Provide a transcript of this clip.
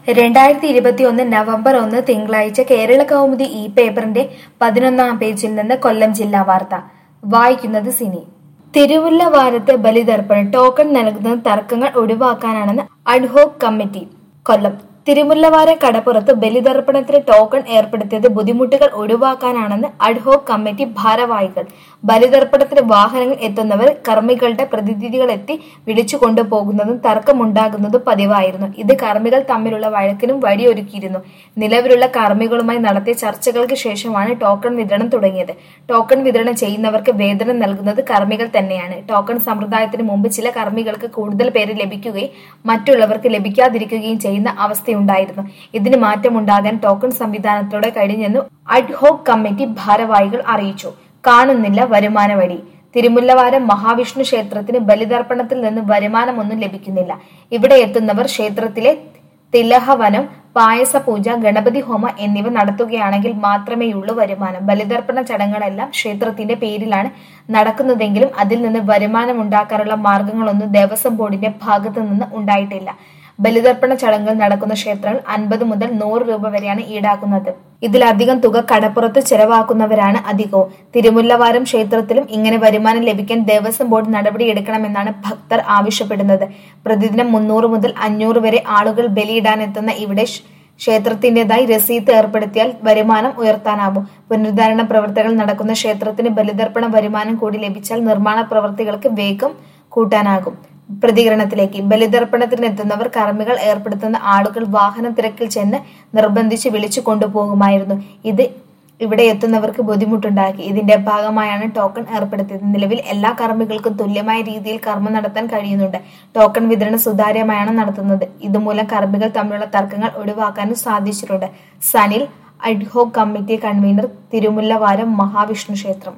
രണ്ടായിരത്തി ഇരുപത്തിയൊന്ന് നവംബർ ഒന്ന് തിങ്കളാഴ്ച കേരള കൗമുദി ഈ പേപ്പറിന്റെ പതിനൊന്നാം പേജിൽ നിന്ന് കൊല്ലം ജില്ലാ വാർത്ത വായിക്കുന്നത് സിനി തിരുവുല്ലവാരത്ത് ബലിതർപ്പണം ടോക്കൺ നൽകുന്നത് തർക്കങ്ങൾ ഒഴിവാക്കാനാണെന്ന് അഡ്ഹോക് കമ്മിറ്റി കൊല്ലം തിരുമുല്ലവാരം കടപ്പുറത്ത് ബലിതർപ്പണത്തിന് ടോക്കൺ ഏർപ്പെടുത്തിയത് ബുദ്ധിമുട്ടുകൾ ഒഴിവാക്കാനാണെന്ന് അഡ്ഹോക് കമ്മിറ്റി ഭാരവാഹികൾ ബലിതർപ്പണത്തിന് വാഹനങ്ങൾ എത്തുന്നവർ കർമ്മികളുടെ പ്രതിനിധികളെത്തി വിളിച്ചു കൊണ്ടുപോകുന്നതും തർക്കമുണ്ടാകുന്നതും പതിവായിരുന്നു ഇത് കർമ്മികൾ തമ്മിലുള്ള വഴക്കിനും വഴിയൊരുക്കിയിരുന്നു നിലവിലുള്ള കർമ്മികളുമായി നടത്തിയ ചർച്ചകൾക്ക് ശേഷമാണ് ടോക്കൺ വിതരണം തുടങ്ങിയത് ടോക്കൺ വിതരണം ചെയ്യുന്നവർക്ക് വേതനം നൽകുന്നത് കർമ്മികൾ തന്നെയാണ് ടോക്കൺ സമ്പ്രദായത്തിന് മുമ്പ് ചില കർമ്മികൾക്ക് കൂടുതൽ പേര് ലഭിക്കുകയും മറ്റുള്ളവർക്ക് ലഭിക്കാതിരിക്കുകയും ചെയ്യുന്ന അവസ്ഥയുണ്ടായിരുന്നു ഇതിന് മാറ്റമുണ്ടാകാൻ ടോക്കൺ സംവിധാനത്തിലൂടെ കഴിഞ്ഞെന്ന് അഡ്ഹോക് കമ്മിറ്റി ഭാരവാഹികൾ അറിയിച്ചു കാണുന്നില്ല വരുമാന വഴി തിരുമുല്ലവാരം മഹാവിഷ്ണു ക്ഷേത്രത്തിന് ബലിതർപ്പണത്തിൽ നിന്ന് വരുമാനമൊന്നും ലഭിക്കുന്നില്ല ഇവിടെ എത്തുന്നവർ ക്ഷേത്രത്തിലെ തിലഹവനം പായസ പൂജ ഗണപതി ഹോമ എന്നിവ നടത്തുകയാണെങ്കിൽ മാത്രമേയുള്ളൂ വരുമാനം ബലിതർപ്പണ ചടങ്ങുകളെല്ലാം ക്ഷേത്രത്തിന്റെ പേരിലാണ് നടക്കുന്നതെങ്കിലും അതിൽ നിന്ന് വരുമാനം ഉണ്ടാക്കാനുള്ള മാർഗങ്ങളൊന്നും ദേവസ്വം ബോർഡിന്റെ ഭാഗത്തു നിന്ന് ഉണ്ടായിട്ടില്ല ബലിതർപ്പണ ചടങ്ങുകൾ നടക്കുന്ന ക്ഷേത്രങ്ങൾ അൻപത് മുതൽ നൂറ് രൂപ വരെയാണ് ഈടാക്കുന്നത് ഇതിലധികം തുക കടപ്പുറത്ത് ചെലവാക്കുന്നവരാണ് അധികവും തിരുമുല്ലവാരം ക്ഷേത്രത്തിലും ഇങ്ങനെ വരുമാനം ലഭിക്കാൻ ദേവസ്വം ബോർഡ് നടപടിയെടുക്കണമെന്നാണ് ഭക്തർ ആവശ്യപ്പെടുന്നത് പ്രതിദിനം മുന്നൂറ് മുതൽ അഞ്ഞൂറ് വരെ ആളുകൾ ബലിയിടാനെത്തുന്ന ഇവിടെ ക്ഷേത്രത്തിന്റേതായി രസീത് ഏർപ്പെടുത്തിയാൽ വരുമാനം ഉയർത്താനാവും പുനരുദ്ധാരണ പ്രവർത്തനങ്ങൾ നടക്കുന്ന ക്ഷേത്രത്തിന് ബലിതർപ്പണ വരുമാനം കൂടി ലഭിച്ചാൽ നിർമ്മാണ പ്രവർത്തികൾക്ക് വേഗം കൂട്ടാനാകും പ്രതികരണത്തിലേക്ക് ബലിതർപ്പണത്തിനെത്തുന്നവർ കർമ്മികൾ ഏർപ്പെടുത്തുന്ന ആളുകൾ വാഹന തിരക്കിൽ ചെന്ന് നിർബന്ധിച്ച് വിളിച്ചു കൊണ്ടുപോകുമായിരുന്നു ഇത് ഇവിടെ എത്തുന്നവർക്ക് ബുദ്ധിമുട്ടുണ്ടാക്കി ഇതിന്റെ ഭാഗമായാണ് ടോക്കൺ ഏർപ്പെടുത്തിയത് നിലവിൽ എല്ലാ കർമ്മികൾക്കും തുല്യമായ രീതിയിൽ കർമ്മം നടത്താൻ കഴിയുന്നുണ്ട് ടോക്കൺ വിതരണം സുതാര്യമായാണ് നടത്തുന്നത് ഇതുമൂലം കർമ്മികൾ തമ്മിലുള്ള തർക്കങ്ങൾ ഒഴിവാക്കാനും സാധിച്ചിട്ടുണ്ട് Sanil ad hoc committee convener Thirumullavaram Mahavishnu ക്ഷേത്രം